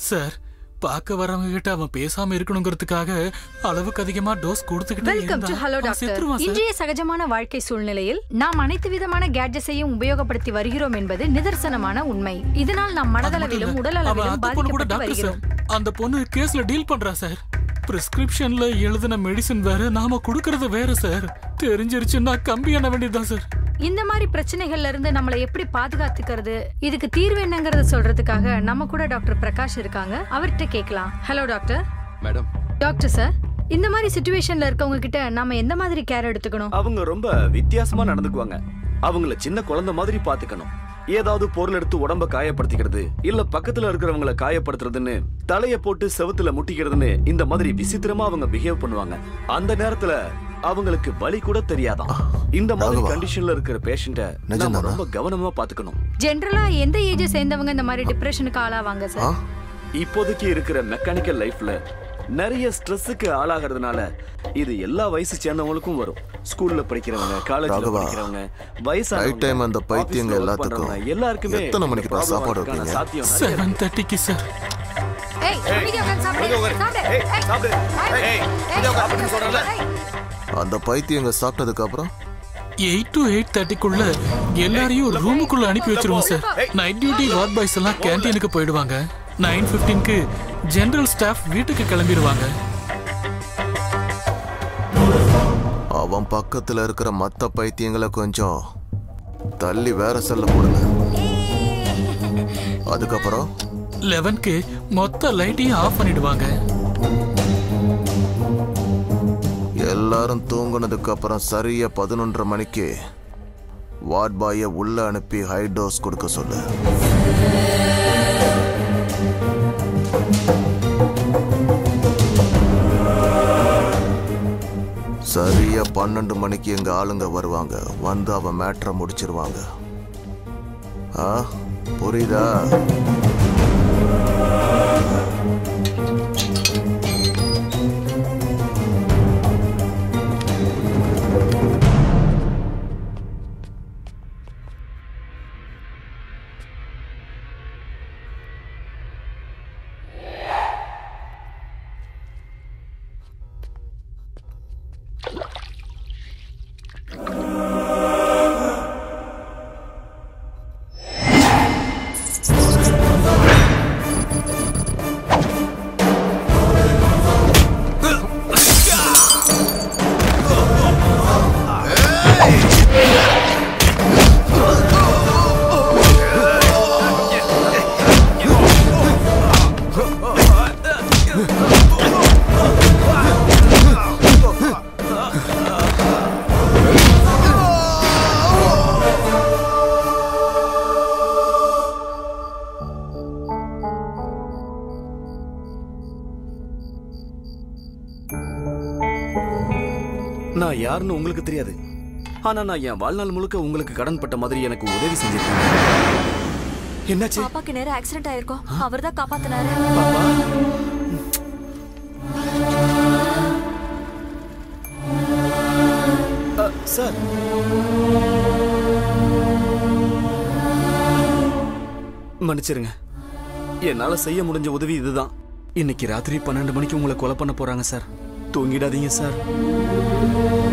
Sir பார்க்க வரவங்க கிட்ட அவன் பேசாம இருக்கணுங்கிறதுக்காக அளவுக்கு அதிகமா டோஸ் கொடுத்துக்கிட்டே வெல்கம் டு இருந்தா ஹலோ அவன் டாக்டர் செத்துருவான் சார் இன்றைய சகஜமான வாழ்க்கை சூழ்நிலையில் நாம் அனைத்து விதமான கேட்ஜெட்ஸையும் உபயோகப்படுத்தி வருகிறோம் என்பது நிதர்சனமான உண்மை இதனால் நாம் அது மட்டும் மனதளவிலும் இல்ல, உடல் அவன் அளவிலும் அந்த பொண்ணு கூட பாதிக்கப்பட்டு டாக்டர் சார் வருகிறோம் அந்த பொண்ணு கேஸ்ல டீல் பண்றா சார் பிரிஸ்கிரிப்ஷன்ல எழுதின மெடிசின் வேற நாம கொடுக்கறது வேற சார் தெரிஞ்சிருச்சுன்னா கம்பி எண்ண வேண்டியதுதான் சார் இந்த மாதிரி பிரச்சனைகள்ல இருந்து நம்மளை எப்படி பாதுகாத்துக்கிறது இதுக்கு தீர்வு என்னங்கறத சொல்றதுக்காக நம்ம கூட டாக்டர் பிரகாஷ் இருக்காங்க அவர்கிட்ட கேட்கலாம் hello doctor madam doctor sir இந்த மாதிரி சுச்சுவேஷன்ல இருக்கவங்க கிட்ட நாம எந்த மாதிரி கேர் எடுத்துக்கணும் அவங்க ரொம்ப வித்தியாசமா நடந்துக்குவாங்க அவங்கள சின்ன குழந்தை மாதிரி பாத்துக்கணும் ஏதாவது பொருள் எடுத்து உடம்ப காயப்படுத்திக்கிறது இல்ல பக்கத்துல இருக்கிறவங்கள காயப்படுத்துறதுன்னு தலைய போட்டு செவுத்துல முட்டிக்கிறதுன்னு இந்த மாதிரி விசித்திரமா அவங்க பிஹேவ் பண்ணுவாங்க அந்த நேரத்துல அவங்களுக்கு வலி கூட தெரியாதாம் இந்த மாதிரி ராகவா. கண்டிஷன்ல இருக்கிற பேஷண்ட நம்ம நிஜம்தானா? ரொம்ப கவனமா பாத்துக்கணும் ஜென்ரலா எந்த ஏஜ் சேர்ந்தவங்க இந்த மாதிரி டிப்ரெஷனுக்கு ஆளாவாங்க ஆ சார் இப்போதைக்கு இருக்கிற மெக்கானிக்கல் லைஃப்ல நிறைய ஸ்ட்ரெஸ்ஸுக்கு ஆளாகிறதுனால இது எல்லா வயசு சேர்ந்தவங்களுக்கும் வரும் ஸ்கூல்ல படிக்கிறவங்க காலேஜ்ல ராகவா, படிக்கிறவங்க Night வயசானவங்க time அந்த பைத்தியங்க ஆபீஸ்ல work எல்லாத்துக்கும் பண்றவங்க எல்லாருக்குமே எத்தனை மணிக்கு இந்த problem சாப்பாடு வரதுக்கான வைப்பீங்க? சாத்தியம் நிறைய இருக்கு. செவன் தேர்ட்டிக்கு சார் ஏய் அமைதியா உட்கார்ந்து சாப்பிடு சாப்பிடு ஏய், சாப்பிடு. ஏய், அமைதியா சாப்பிடுன்னு சொல்றேன்ல. அந்த பைத்தியங்க சாப்பிட்டதுக்கு அப்புறம் எயிட் டு எயிட் தேர்ட்டிக்குள்ள எல்லாரையும் ரூமுக்குள்ள அனுப்பி வச்சிருவோம் sir night duty ward boys எல்லாம் கேண்டீனுக்கு போயிடுவாங்க நைன் ஃபிஃப்டீனுக்கு ஜெனரல் ஸ்டாஃப் வீட்டுக்கு கிளம்பிடுவாங்க அவன் பக்கத்துல இருக்கிற மத்த பைத்தியங்களை கொஞ்சம் தள்ளி வேற செல்ல போடுங்க அதுக்கப்புறம் லெவன்க்கு மொத்த லைட்டையும் ஆஃப் பண்ணிடுவாங்க எல்லாரும் தூங்குனதுக்கு அப்புறம் சரியா பதினொன்றரை மணிக்கு வார்ட் பாய உள்ள அனுப்பி ஹை டோஸ் கொடுக்க சொல்லு சரியா பன்னெண்டு மணிக்கு எங்க ஆளுங்க வருவாங்க வந்து அவன் மேட்ரை முடிச்சிருவாங்க ஆ புரியுதா நான் யாருன்னு உங்களுக்கு தெரியாது ஆனா நான் என் வாழ்நாள் முழுக்க உங்களுக்கு கடன் பட்ட மாதிரி எனக்கு உதவி செஞ்சிருக்கேன் என்னாச்சு பாப்பாக்கு நேரம் ஆக்சிடென்ட் ஆயிருக்கும் அவர்தான் காப்பாத்தினாரு பாப்பா அ, சார் மன்னிச்சிருங்க என்னால செய்ய முடிஞ்ச உதவி இதுதான் இன்னைக்கு ராத்திரி பன்னெண்டு மணிக்கு உங்களை கொலை பண்ண போறாங்க சார் தூங்கிடாதீங்க சார்